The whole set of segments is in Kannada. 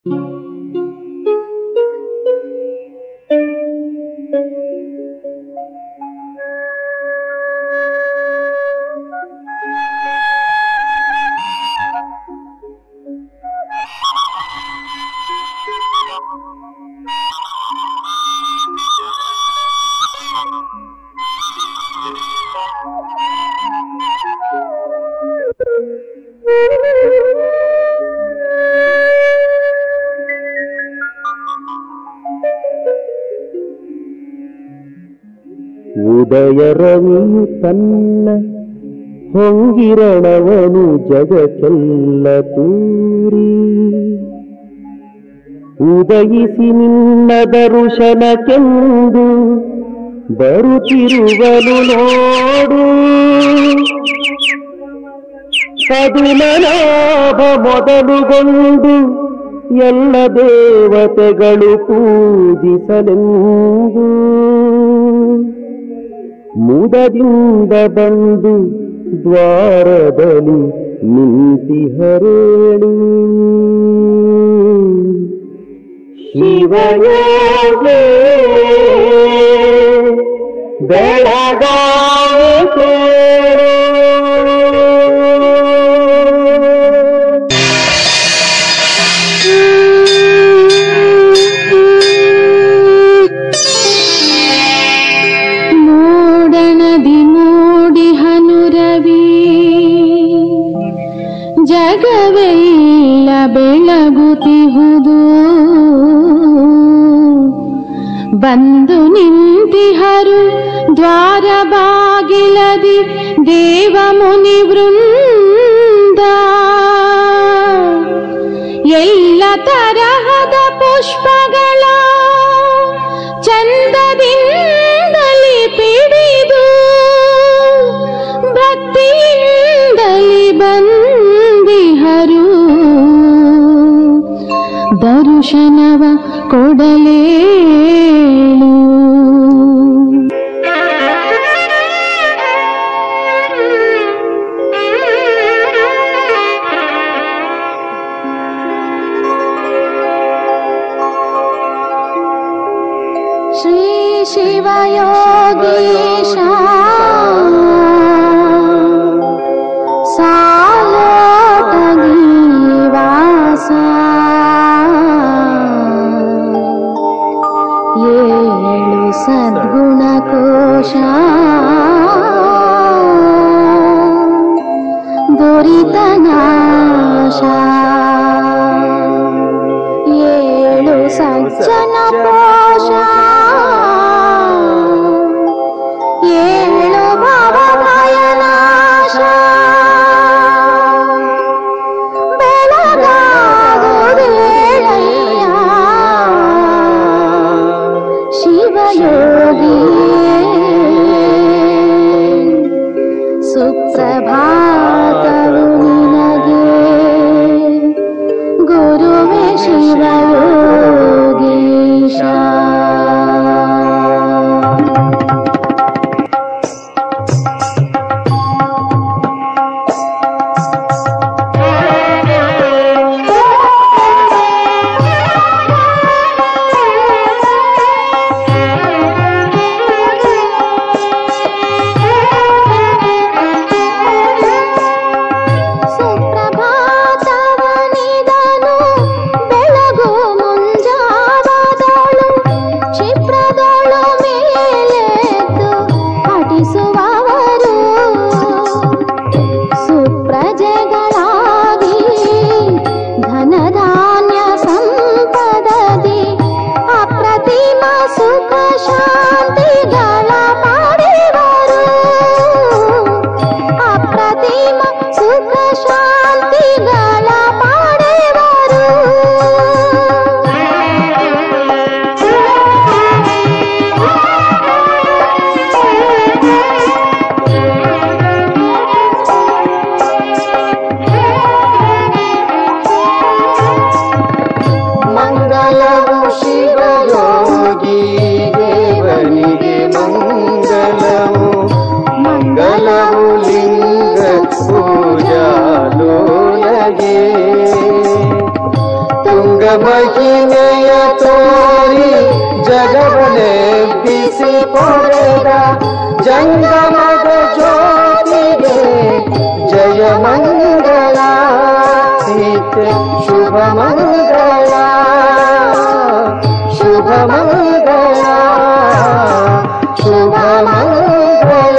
ಉದಯ ರವಿಯು ತನ್ನ ಹೊಂಗಿರಣವನು ಜಗಕ್ಕೆಲ್ಲ ತೂರಿ ಉದಯಿಸಿ ನಿನ್ನ ದರುಶನಕ್ಕೆಂದು ಬರುತ್ತಿರುವನು ನೋಡು ಪದುಮನಾಭ ಮೊದಲುಗೊಂಡು ಎಲ್ಲ ದೇವತೆಗಳು ಪೂಜಿಸಲೆಂದು ಮುದದಿಂದ ಬಂದು ದ್ವಾರದಲ್ಲಿ ನಿಂತಿಹರೇಳು ಶಿವಯೋಗೇ ಬೆಳಗಾವಿ ಮೂಡಣದಿ ಮೂಡಿ ಹನುರವಿ ಜಗವೆಲ್ಲ ಬೆಳಗುತ್ತಿಹುದು ಬಂದು ನಿಂತಿಹರು ದ್ವಾರ ಬಾಗಿಲದಿ ದೇವ ಮುನಿ ವೃಂದ ಎಲ್ಲ ತರಹದ ಪುಷ್ಪಗಳ ಚಂದದಿಂದಲಿ ಪಿಡಿದು ಭಕ್ತಿಯಿಂದಲಿ ಬಂದಿಹರು ದರ್ಶನವ ಕೊಡಲೇಳು ಶ್ರೀ ಶಿವಯೋಗೀಶ ಸಾಲೋಟಗೀವಾಸ ಏಳು ಸದ್ಗುಣ ಕೋಶ ದುರಿತನಾಶ ಏಳು ಸಜ್ಜನ ಪೋಷ ಏಳು ಭವಭಯನಾಶ ಬೆಳಗಾಗುವುದೇಳಯ್ಯ ಶಿವಯೋಗಿ ಸುಪ್ರಭಾತವು ನಿನಗೆ ಗುರುವೇ ಶಿವಯೋಗೀಶ ಸುಪ್ರಭಾತವನಿದನು ಬೆಳಗು ಮಹಿಮೆಯ ತೋರಿ ಜಗವನೆಬ್ಬಿಸಿ ಪೊರೆದ ಜಂಗಮದ ಜ್ಯೋತಿಗೆ ಜಯ ಮಂಗಳ ಸೀತೆ ಶುಭ ಮಂಗಳ ಶುಭ ಮಂಗಳ ಶುಭ ಮಂಗಳ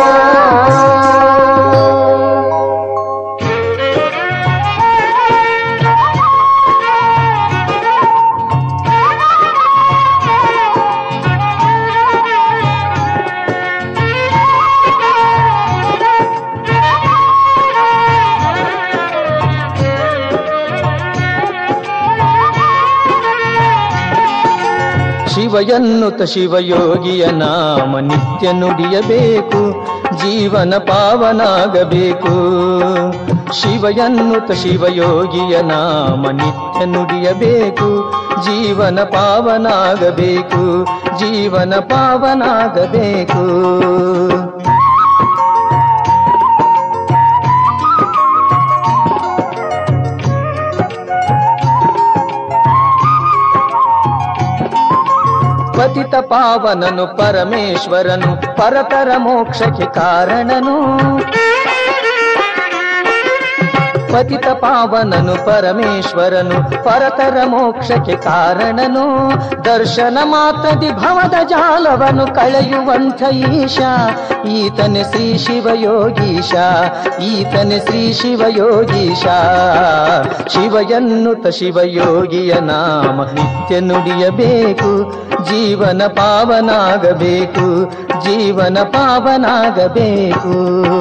ಶಿವ ಎನ್ನುತ್ತ ಶಿವಯೋಗಿಯ ನಾಮ ನಿತ್ಯ ನುಡಿಯಬೇಕು ಜೀವನ ಪಾವನಾಗಬೇಕು ಶಿವ ಎನ್ನುತ್ತ ಶಿವಯೋಗಿಯ ನಾಮ ನಿತ್ಯ ನುಡಿಯಬೇಕು ಜೀವನ ಪಾವನಾಗಬೇಕು ಜೀವನ ಪಾವನಾಗಬೇಕು ಪತಿತ ಪಾವನನು ಪರಮೇಶ್ವರನು ಪರತರ ಮೋಕ್ಷಕ್ಕೆ ಕಾರಣನು ಪತಿತ ಪಾವನನು ಪರಮೇಶ್ವರನು ಪರತರ ಮೋಕ್ಷಕ್ಕೆ ಕಾರಣನು ದರ್ಶನ ಮಾತ್ರದಿ ಭವದ ಜಾಲವನ್ನು ಕಳೆಯುವಂಥ ಈಶ ಈತನೆ ಶ್ರೀ ಶಿವಯೋಗೀಶ ಈತನೆ ಶ್ರೀ ಶಿವಯೋಗೀಶ ಶಿವ ಎನ್ನುತ್ತ ಶಿವಯೋಗಿಯ ನಾಮ ನಿತ್ಯ ನುಡಿಯಬೇಕು ಜೀವನ ಪಾವನಾಗಬೇಕು ಜೀವನ ಪಾವನಾಗಬೇಕು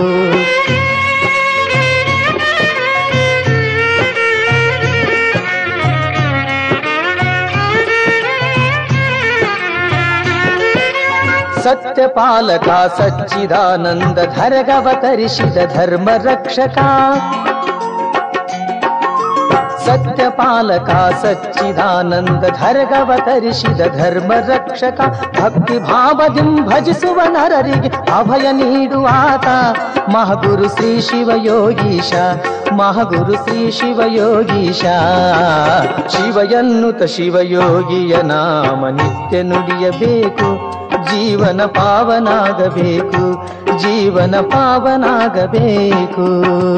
ಸತ್ಯಪಾಲಕ ಸಚ್ಚಿದಾನಂದ ಧರಗವತರಿಸಿದ ಧರ್ಮ ರಕ್ಷಕ ಸತ್ಯಪಾಲಕ ಸಚ್ಚಿದಾನಂದ ಧರ್ಗವತರಿಸಿದ ಧರ್ಮ ರಕ್ಷಕ ಭಕ್ತಿ ಭಾವದಿಂ ಭಜಿಸುವ ನರರಿಗೆ ಅಭಯ ನೀಡುವಾತ ಮಹಗುರು ಶ್ರೀ ಶಿವಯೋಗೀಶ ಮಹಗುರು ಶ್ರೀ ಶಿವಯೋಗೀಶ ಶಿವ ಎನ್ನುತ್ತ ಶಿವಯೋಗಿಯ ನಾಮ ನಿತ್ಯ ನುಡಿಯಬೇಕು ಜೀವನ ಪಾವನಾಗಬೇಕು ಜೀವನ ಪಾವನಾಗಬೇಕು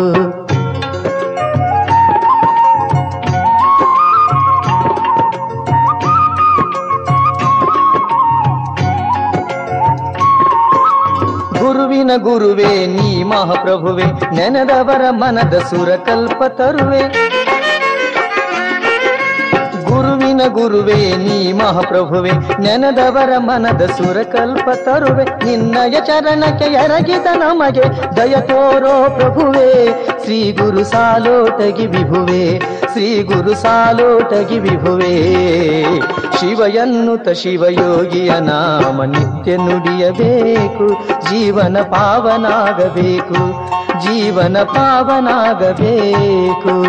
ಗುರುವಿನ ಗುರುವೇ ನೀ ಮಹಾಪ್ರಭುವೆ ನೆನೆದವರ ಮನದ ಸುರಕಲ್ಪ ತರುವೆ ಗುರುವಿನ ಗುರುವೇ ನೀ ಮಹಾಪ್ರಭುವೆ ನೆನೆದವರ ಮನದ ಸುರಕಲ್ಪ ತರುವೆ ನಿನ್ನಯ ಚರಣಕ್ಕೆ ಎರಗಿದ ನಮಗೆ ದಯ ತೋರೋ ಪ್ರಭುವೇ ಶ್ರೀ ಗುರು ಸಾಲೋಟಗಿ ವಿಭುವೆ ಶ್ರೀ ಗುರು ಸಾಲೋಟಗಿ ವಿಭುವೆ ಶಿವ ಎನ್ನುತ್ತ ಶಿವಯೋಗಿಯ ನಾಮ ನಿತ್ಯ ನುಡಿಯಬೇಕು ಜೀವನ ಪಾವನಾಗಬೇಕು ಜೀವನ ಪಾವನಾಗಬೇಕು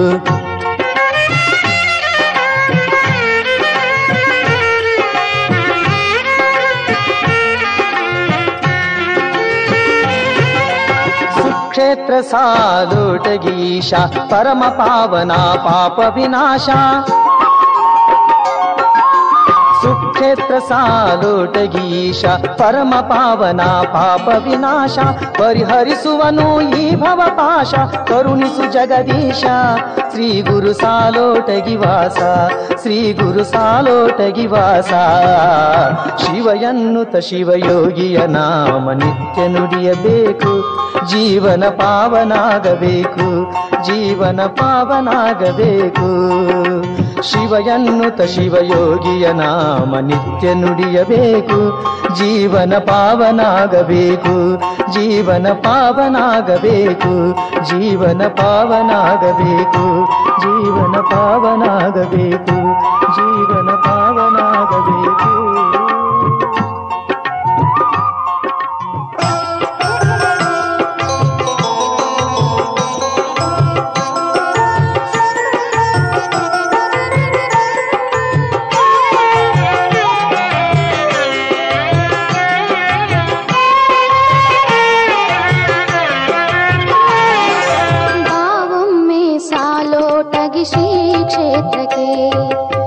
ಸುಕ್ಷೇತ್ರ ಸಾಲೋಟಗೀಶ ಪರಮ ಪಾವನ ಪಾಪ ವಿನಾಶ ಸುಕ್ಷೇತ್ರ ಸಾಲೋಟಗೀಶ ಪರಮ ಪಾವನ ಪಾಪ ವಿನಾಶ ಪರಿಹರಿಸುವನು ಈ ಭವ ಪಾಶ ಕರುಣಿಸು ಜಗದೀಶ ಶ್ರೀ ಗುರು ಸಾಲೋಟಗಿ ವಾಸ ಶ್ರೀ ಗುರು ಸಾಲೋಟಗಿ ವಾಸ ಶಿವ ಎನ್ನುತ್ತ ಶಿವಯೋಗಿಯ ನಾಮ ನಿತ್ಯ ನುಡಿಯಬೇಕು ಜೀವನ ಪಾವನಾಗಬೇಕು ಜೀವನ ಪಾವನಾಗಬೇಕು ಶಿವ ಎನ್ನುತ್ತ ಶಿವಯೋಗಿಯ ನಾಮ ನಿತ್ಯ ನುಡಿಯಬೇಕು ಜೀವನ ಪಾವನಾಗಬೇಕು ಜೀವನ ಪಾವನಾಗಬೇಕು ಜೀವನ ಪಾವನಾಗಬೇಕು ಜೀವನ ಪಾವನಾಗಬೇಕು ಜೀವನ ಪಾವನಾಗಬೇಕು ಬಾವೊಮ್ಮೆ ಸಾಲೋಟಗಿ ಶ್ರೀ ಕ್ಷೇತ್ರಕ್ಕೆ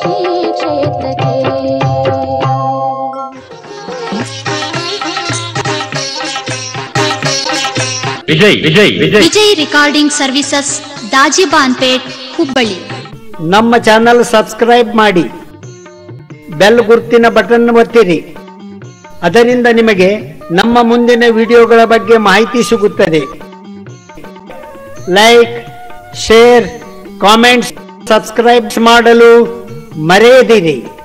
ಈ ಕ್ಷೇತ್ರಕ್ಕೆ ವಿಜಯ್ ವಿಜಯ್ ವಿಜಯ್ ವಿಜಯ್ ರಿಕಾರ್ಡಿಂಗ್ ಸರ್ವಿಸಸ್ ದಾಜಿಬಾನ್ಪೇಟ್ ಹುಬ್ಬಳ್ಳಿ ನಮ್ಮ ಚಾನಲ್ ಸಬ್ಸ್ಕ್ರೈಬ್ ಮಾಡಿ ಬೆಲ್ ಗುರ್ತಿನ ಬಟನ್ ಒತ್ತಿರಿ ಅದರಿಂದ ನಿಮಗೆ ನಮ್ಮ ಮುಂದಿನ ವಿಡಿಯೋಗಳ ಬಗ್ಗೆ ಮಾಹಿತಿ ಸಿಗುತ್ತದೆ ಲೈಕ್ ಶೇರ್ ಕಾಮೆಂಟ್ಸ್ ಸಬ್ಸ್ಕ್ರೈಬ್ ಮಾಡಲು ಮರೆಯದಿರಿ